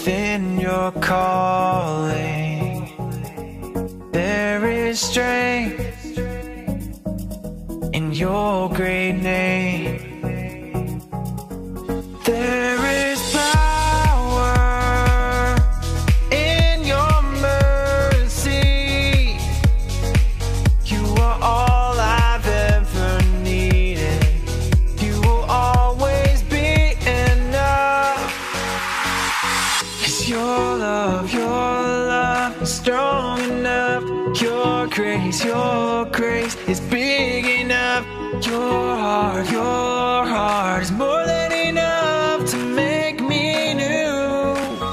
within your calling. There is strength in your great name. There is power in your mercy. You are all I've ever needed. You will always be enough. Cause your love, your love is strong enough. Your grace, your grace is big enough. Your heart, your heart is more than enough to make me new.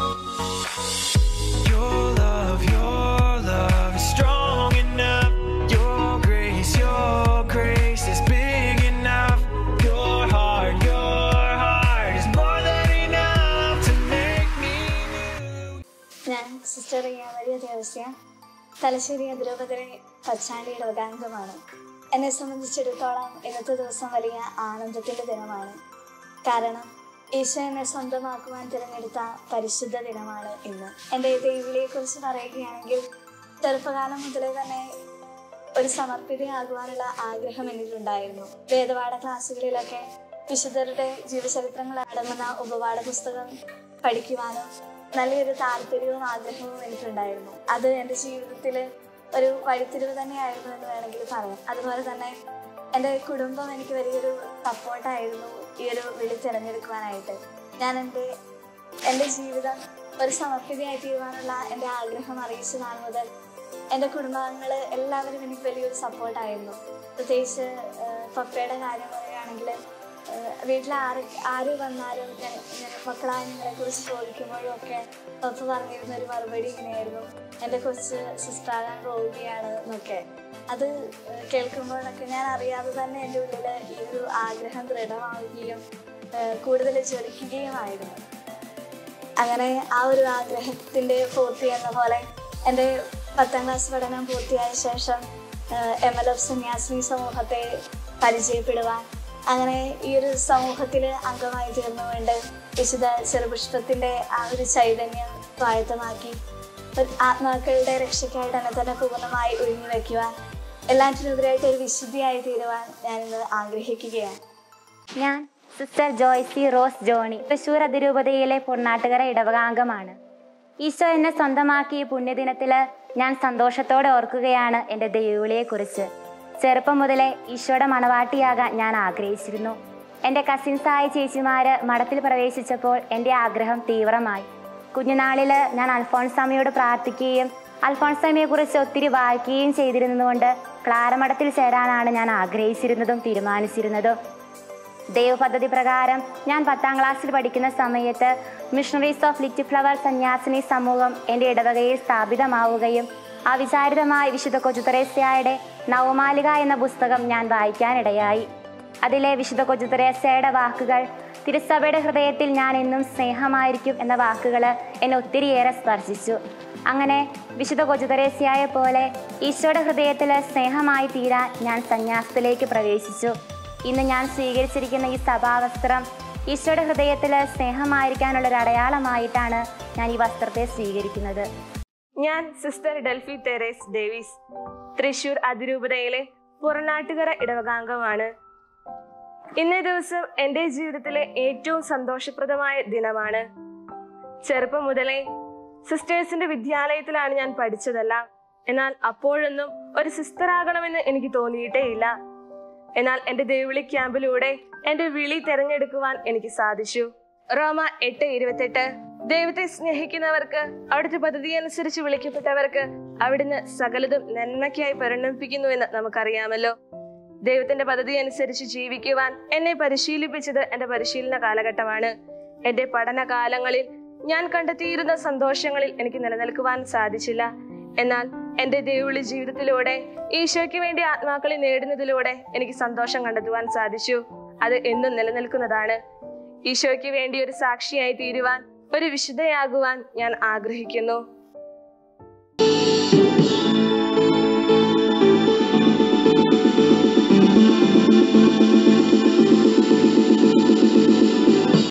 Your love, your love is strong enough. Your grace, your grace is big enough. Your heart, your heart is more than enough to make me new. ഞാൻ sister Riya Maria Devasya Thalassery അതിരൂപതയിലെ പച്ചാണ്ടിയുടെ വകാംഗമാണ് എന്നെ സംബന്ധിച്ചിടത്തോളം ഇന്നത്തെ ദിവസം വലിയ ആനന്ദത്തിൻ്റെ ദിനമാണ് കാരണം ഈശോ എന്നെ സ്വന്തമാക്കുവാൻ തിരഞ്ഞെടുത്ത പരിശുദ്ധ ദിനമാണ് ഇന്ന് എൻ്റെ ദൈവവിളിയെക്കുറിച്ച് പറയുകയാണെങ്കിൽ ചെറുപ്പകാലം മുതലേ തന്നെ ഒരു സമർപ്പിതയാകുവാനുള്ള ആഗ്രഹം എന്നിലുണ്ടായിരുന്നു വേദപാഠ ക്ലാസ്സുകളിലൊക്കെ വിശുദ്ധരുടെ ജീവചരിത്രങ്ങൾ അടങ്ങുന്ന ഉപപാഠ പുസ്തകം പഠിക്കുവാനും നല്ലൊരു താല്പര്യവും ആഗ്രഹവും എനിക്കുണ്ടായിരുന്നു അത് എൻ്റെ ജീവിതത്തിൽ ഒരു വഴിത്തിരിവ് തന്നെയായിരുന്നു എന്ന് വേണമെങ്കിൽ പറയാം അതുപോലെ തന്നെ എൻ്റെ കുടുംബം എനിക്ക് വലിയൊരു സപ്പോർട്ടായിരുന്നു ഈ ഒരു വിളി തിരഞ്ഞെടുക്കുവാനായിട്ട് ഞാൻ എൻ്റെ എൻ്റെ ജീവിതം ഒരു സമർപ്പിതയായി തീരുവാനുള്ള എൻ്റെ ആഗ്രഹം അറിയിച്ച നാൾ മുതൽ എൻ്റെ കുടുംബാംഗങ്ങൾ എല്ലാവരും എനിക്ക് വലിയൊരു സപ്പോർട്ടായിരുന്നു പ്രത്യേകിച്ച് ആഹ് പപ്പയുടെ കാര്യം പറയുകയാണെങ്കിൽ വീട്ടിൽ ആര് ആര് വന്നാലും ഞാൻ ഞാൻ മക്കളായ നിങ്ങളെ കുറിച്ച് ചോദിക്കുമ്പോഴും ഒക്കെ പപ്പ പറഞ്ഞിരുന്ന ഒരു മറുപടി ഇങ്ങനെയായിരുന്നു എൻ്റെ കൊച്ച് സിസ്റ്ററാകാൻ പോവുകയാണ് എന്നൊക്കെ അത് ആഹ് കേൾക്കുമ്പോഴൊക്കെ ഞാൻ അറിയാതെ തന്നെ എൻ്റെ ഉള്ളിൽ ഈ ഒരു ആഗ്രഹം ദൃഢമാവുകയും ആഹ് കൂടുതൽ ജ്വലിക്കുകയുമായിരുന്നു അങ്ങനെ ആ ഒരു ആഗ്രഹത്തിൻ്റെ പൂർത്തി എന്ന പോലെ എൻ്റെ പത്താം ക്ലാസ് പഠനം പൂർത്തിയായ ശേഷം എം എൽ എഫ് സന്യാസിനി സമൂഹത്തെ പരിചയപ്പെടുവാൻ അങ്ങനെ ഈ ഒരു സമൂഹത്തിൽ അംഗമായി തീർന്നുകൊണ്ട് വിശുദ്ധ ചെറുപുഷ്പത്തിൻ്റെ ആ ഒരു ചൈതന്യം സ്വായത്തമാക്കി ഒരു ആത്മാക്കളുടെ രക്ഷയ്ക്കായിട്ട് എന്നെ തന്നെ പൂർണ്ണമായി ഒഴിഞ്ഞു വയ്ക്കുവാൻ എല്ലാറ്റിനുപരിയായിട്ട് ഒരു വിശുദ്ധിയായി തീരുവാൻ ഞാനിന്ന് ആഗ്രഹിക്കുകയാണ് ഞാൻ sister Joycy Rose Johny Thrissur അതിരൂപതയിലെ പൊന്നാട്ടുകര ഇടവകാംഗമാണ് ഈശോ എന്നെ സ്വന്തമാക്കി ഈ പുണ്യദിനത്തില് ഞാൻ സന്തോഷത്തോടെ ഓർക്കുകയാണ് എൻ്റെ ദൈവവിളിയെക്കുറിച്ച് ചെറുപ്പം മുതലേ ഈശോയുടെ മണവാട്ടിയാകാൻ ഞാൻ ആഗ്രഹിച്ചിരുന്നു എൻ്റെ കസിൻസായ ചേച്ചിമാര് മഠത്തിൽ പ്രവേശിച്ചപ്പോൾ എൻ്റെ ആഗ്രഹം തീവ്രമായി കുഞ്ഞുനാളില് ഞാൻ അൽഫോൺസാമിയോട് പ്രാർത്ഥിക്കുകയും അൽഫോൺസാമിയെക്കുറിച്ച് ഒത്തിരി വായിക്കുകയും ചെയ്തിരുന്നതുകൊണ്ട് ക്ലാരമഠത്തിൽ ചേരാനാണ് ഞാൻ ആഗ്രഹിച്ചിരുന്നതും തീരുമാനിച്ചിരുന്നതും ദൈവപദ്ധതി പ്രകാരം ഞാൻ പത്താം ക്ലാസ്സിൽ പഠിക്കുന്ന സമയത്ത് മിഷണറീസ് ഓഫ് ലിറ്റ് ഫ്ലവർ സന്യാസിനി സമൂഹം എൻ്റെ ഇടവകയിൽ സ്ഥാപിതമാവുകയും അവിചാരിതമായി വിശുദ്ധ കൊച്ചുത്രേസ്യയുടെ നവമാലിക എന്ന പുസ്തകം ഞാൻ വായിക്കാനിടയായി അതിലെ വിശുദ്ധ കൊച്ചുത്രേസ്യയുടെ വാക്കുകൾ തിരുസഭയുടെ ഹൃദയത്തിൽ ഞാൻ എന്നും സ്നേഹമായിരിക്കും എന്ന വാക്കുകൾ എന്നെ ഒത്തിരിയേറെ സ്പർശിച്ചു അങ്ങനെ വിശുദ്ധ കൊച്ചുത്രേസ്യയെ പോലെ ഈശോയുടെ ഹൃദയത്തിൽ സ്നേഹമായി തീരാൻ ഞാൻ സന്യാസത്തിലേക്ക് പ്രവേശിച്ചു ഇന്ന് ഞാൻ സ്വീകരിച്ചിരിക്കുന്ന ഈ സഭാവസ്ത്രം ഈശോയുടെ ഹൃദയത്തിൽ സ്നേഹമായിരിക്കാനുള്ള ഒരു അടയാളമായിട്ടാണ് ഞാൻ ഈ വസ്ത്രത്തെ സ്വീകരിക്കുന്നത് ഞാൻ sister Delphy Therese Davis Thrissur അതിരൂപതയിലെ പുറനാട്ടുകര ഇടവകാംഗമാണ് ഇന്നേ ദിവസം എൻ്റെ ജീവിതത്തിലെ ഏറ്റവും സന്തോഷപ്രദമായ ദിനമാണ് ചെറുപ്പം മുതലേ സിസ്റ്റേഴ്സിന്റെ വിദ്യാലയത്തിലാണ് ഞാൻ പഠിച്ചതെല്ലാം എന്നാൽ അപ്പോഴൊന്നും ഒരു സിസ്റ്റർ ആകണമെന്ന് എനിക്ക് തോന്നിയിട്ടേയില്ല എന്നാൽ എൻ്റെ ദൈവവിളി ക്യാമ്പിലൂടെ എൻ്റെ വിളി തെരഞ്ഞെടുക്കുവാൻ എനിക്ക് സാധിച്ചു റോമ എട്ട് ഇരുപത്തെട്ട് ദൈവത്തെ സ്നേഹിക്കുന്നവർക്ക് അവിടുത്തെ പദ്ധതി അനുസരിച്ച് വിളിക്കപ്പെട്ടവർക്ക് അവിടുന്ന് സകലതും നന്മയ്ക്കായി പരിണമിപ്പിക്കുന്നു എന്ന് നമുക്കറിയാമല്ലോ ദൈവത്തിന്റെ പദ്ധതി അനുസരിച്ച് ജീവിക്കുവാൻ എന്നെ പരിശീലിപ്പിച്ചത് എന്റെ പരിശീലന കാലഘട്ടമാണ് എന്റെ പഠനകാലങ്ങളിൽ ഞാൻ കണ്ടെത്തിയിരുന്ന സന്തോഷങ്ങളിൽ എനിക്ക് നിലനിൽക്കുവാൻ സാധിച്ചില്ല എന്നാൽ എന്റെ ദൈവവിളി ജീവിതത്തിലൂടെ ഈശോയ്ക്ക് വേണ്ടി ആത്മാക്കളെ നേടുന്നതിലൂടെ എനിക്ക് സന്തോഷം കണ്ടെത്തുവാൻ സാധിച്ചു അത് എന്നും നിലനിൽക്കുന്നതാണ് ഈശോയ്ക്ക് വേണ്ടി ഒരു സാക്ഷിയായി തീരുവാൻ ഒരു വിശുദ്ധയാകുവാൻ ഞാൻ ആഗ്രഹിക്കുന്നു